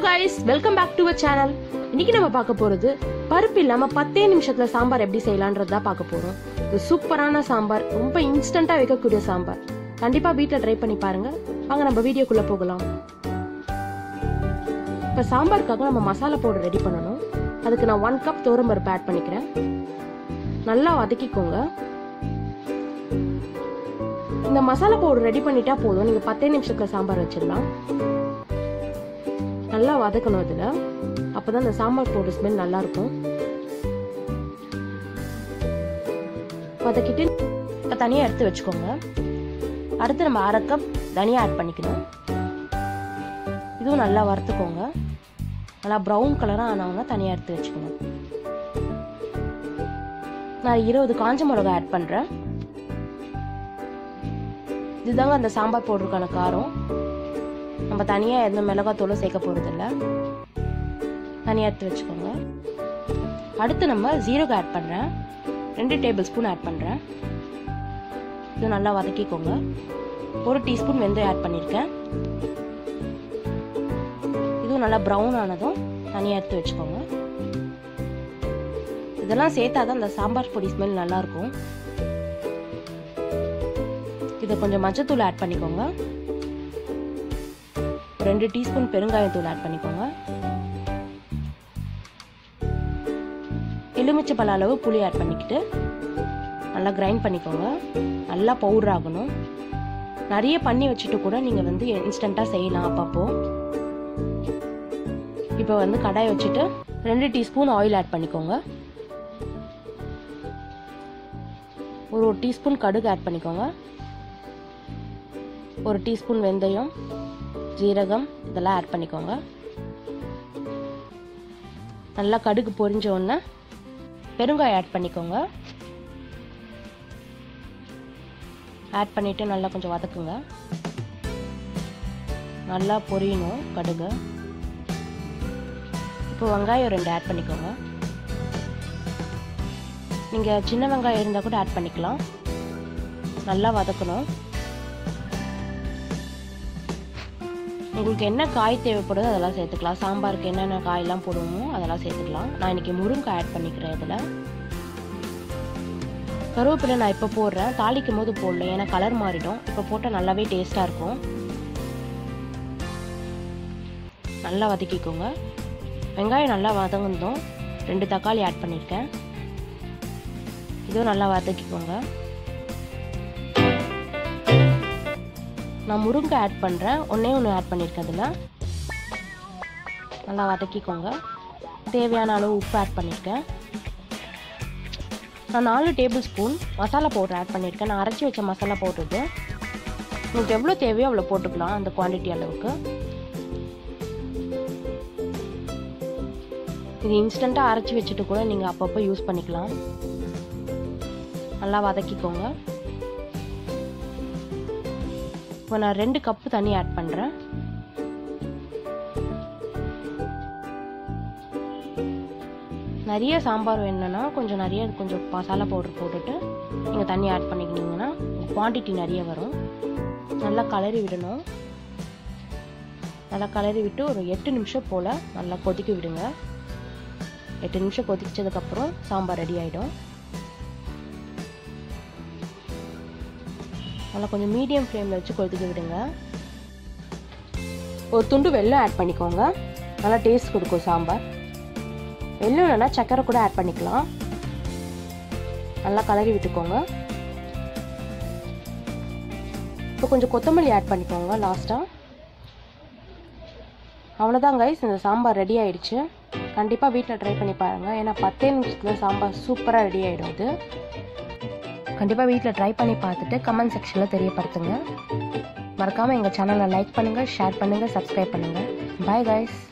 guys welcome back to a channel இன்னைக்கு நம்ம பார்க்க போறது பருப்பு இல்லாம பத்தே நிமிஷத்துல சாம்பார் எப்படி செய்யலான்றது தான் பார்க்க போறோம் இது சூப்பரான சாம்பார் ரொம்ப இன்ஸ்டன்டா வைக்கக்கூடிய சாம்பார் கண்டிப்பா வீட்ல ட்ரை பண்ணி பாருங்க வாங்க நம்ம வீடியோக்குள்ள போகலாம் இப்ப சாம்பாருக்காக நம்ம மசாலா பவுடர் ரெடி பண்ணணும் அதுக்கு நான் ஒன் கப் பருப்பு ஆட் பண்ணிக்கிறேன் நல்லா வதக்கிக்கோங்க இந்த மசாலா பவுடர் ரெடி பண்ணிட்டா போதும் நீங்க பத்தே நிமிஷத்துல சாம்பார் வச்சிடலாம் நல்லா வதக்கணும் இதில் அப்போ தான் இந்த சாம்பார் பவுடர் ஸ்மெல் நல்லா இருக்கும் வதக்கிட்டு இப்போ தனியாக எடுத்து வச்சுக்கோங்க அடுத்து நம்ம அரை கப் தனியாக ஆட் பண்ணிக்கணும் இதுவும் நல்லா வறுத்துக்கோங்க நல்லா ப்ரௌன் கலராக ஆனவங்க தனியாக எடுத்து வச்சுக்கணும் நான் இருபது காஞ்ச மிளகா ஆட் பண்ணுறேன் இதுதாங்க அந்த சாம்பார் பவுடருக்கான காரம் நம்ம தனியாக எந்த மிளகாத்தூளும் சேர்க்க போகிறதில்ல தனியாக எடுத்து வச்சுக்கோங்க அடுத்து நம்ம ஜீரகம் ஆட் பண்ணுறேன் ரெண்டு டேபிள் ஸ்பூன் ஆட் பண்ணுறேன் இது நல்லா வதக்கிக்கோங்க ஒரு டீஸ்பூன் வெந்தயம் ஆட் பண்ணியிருக்கேன் இதுவும் நல்லா ப்ரௌன் ஆனதும் தனியாக எடுத்து வச்சுக்கோங்க இதெல்லாம் சேர்த்தா தான் அந்த சாம்பார் பொடி ஸ்மெல் நல்லாயிருக்கும் இதை கொஞ்சம் மஞ்சத்தூள் ஆட் பண்ணிக்கோங்க ரெண்டு டீஸ்பூன் பெருங்காயத்தூள் ஆட் பண்ணிக்கோங்க எலுமிச்சை பழ அளவு புளி ஆட் பண்ணிக்கிட்டு நல்லா கிரைண்ட் பண்ணிக்கோங்க நல்லா பவுடர் ஆகணும் நிறைய பண்ணி வச்சுட்டு கூட நீங்கள் வந்து இன்ஸ்டண்ட்டாக செய்யலாம் அப்பப்போ இப்போ வந்து கடாய் வச்சுட்டு ரெண்டு டீஸ்பூன் ஆயில் ஆட் பண்ணிக்கோங்க ஒரு ஒரு டீஸ்பூன் கடுகு ஆட் பண்ணிக்கோங்க ஒரு டீஸ்பூன் வெந்தயம் ஜீரகம் இதெல்லாம் ஆட் பண்ணிக்கோங்க நல்லா கடுகு பொரிஞ்ச உடனே பெருங்காயம் ஆட் பண்ணிக்கோங்க ஆட் பண்ணிவிட்டு நல்லா கொஞ்சம் வதக்குங்க நல்லா பொரியணும் கடுகு இப்போ வெங்காயம் ரெண்டு ஆட் பண்ணிக்கோங்க நீங்கள் சின்ன வெங்காயம் இருந்தால் கூட ஆட் பண்ணிக்கலாம் நல்லா வதக்கணும் உங்களுக்கு என்ன காய் தேவைப்படுதோ அதெல்லாம் சேர்த்துக்கலாம் சாம்பாருக்கு என்னென்ன காயெல்லாம் போடுவோமோ அதெல்லாம் சேர்த்துக்கலாம் நான் இன்னைக்கு முருங்கை ஆட் பண்ணிக்கிறேன் இதில் கருவேப்பிலை நான் இப்போ போடுறேன் தாளிக்கும் போது போடல ஏன்னா கலர் மாறிடும் இப்போ போட்டால் நல்லாவே டேஸ்ட்டாக இருக்கும் நல்லா வதக்கிக்கோங்க வெங்காயம் நல்லா வதங்கணும் ரெண்டு தக்காளி ஆட் பண்ணியிருக்கேன் இதுவும் நல்லா வதக்கிக்கோங்க நான் முருங்கை ஆட் பண்ணுறேன் ஒன்றே ஒன்று ஆட் பண்ணியிருக்கேன் அதில் நல்லா வதக்கிக்கோங்க தேவையான அளவு உப்பு ஆட் பண்ணியிருக்கேன் நான் நாலு table spoon masala powder add பண்ணியிருக்கேன் நான் அரைச்சி வச்ச மசாலா பவுடர் இது உங்களுக்கு எவ்வளோ தேவையோ அவ்வளோ போட்டுக்கலாம் அந்த குவான்டிட்டி அளவுக்கு இது இன்ஸ்டண்ட்டாக அரைச்சி வச்சுட்டு கூட நீங்கள் அப்பப்போ யூஸ் பண்ணிக்கலாம் நல்லா வதக்கிக்கோங்க இப்போ நான் ரெண்டு கப்பு தண்ணி ஆட் பண்ணுறேன் நிறைய சாம்பார் வேணும்னா கொஞ்சம் நிறைய கொஞ்சம் மசாலா பவுடர் போட்டுட்டு நீங்கள் தண்ணி ஆட் பண்ணிக்கினீங்கன்னா குவான்டிட்டி நிறைய வரும் நல்லா கலரி விடணும் நல்லா கலரி விட்டு ஒரு எட்டு நிமிஷம் போல் நல்லா கொதிக்க விடுங்க எட்டு நிமிஷம் கொதிச்சதுக்கப்புறம் சாம்பார் ரெடி ஆகிடும் நல்லா கொஞ்சம் மீடியம் ஃப்ளேமில் வச்சு கொதிக்க விடுங்க ஒரு துண்டு வெல்லம் ஆட் பண்ணிக்கோங்க நல்லா டேஸ்ட் கொடுக்கும் சாம்பார் வெல்லம் இல்லைன்னா சக்கரை கூட ஆட் பண்ணிக்கலாம் நல்லா கலரி விட்டுக்கோங்க இப்போ கொஞ்சம் கொத்தமல்லி ஆட் பண்ணிக்கோங்க லாஸ்ட்டாக அவ்வளோதான் கைஸ் இந்த சாம்பார் ரெடி ஆயிடுச்சு கண்டிப்பாக வீட்டில் ட்ரை பண்ணி பாருங்கள் ஏன்னா பத்தே நிமிஷத்தில் சாம்பார் சூப்பராக ரெடி ஆகிடும் இது கண்டிப்பாக வீட்டில் ட்ரை பண்ணி பார்த்துட்டு கமெண்ட் செக்ஷனில் தெரியப்படுத்துங்க மறக்காமல் எங்கள் சேனலை லைக் பண்ணுங்கள் ஷேர் பண்ணுங்கள் சப்ஸ்கிரைப் பண்ணுங்கள் பாய் கைஸ்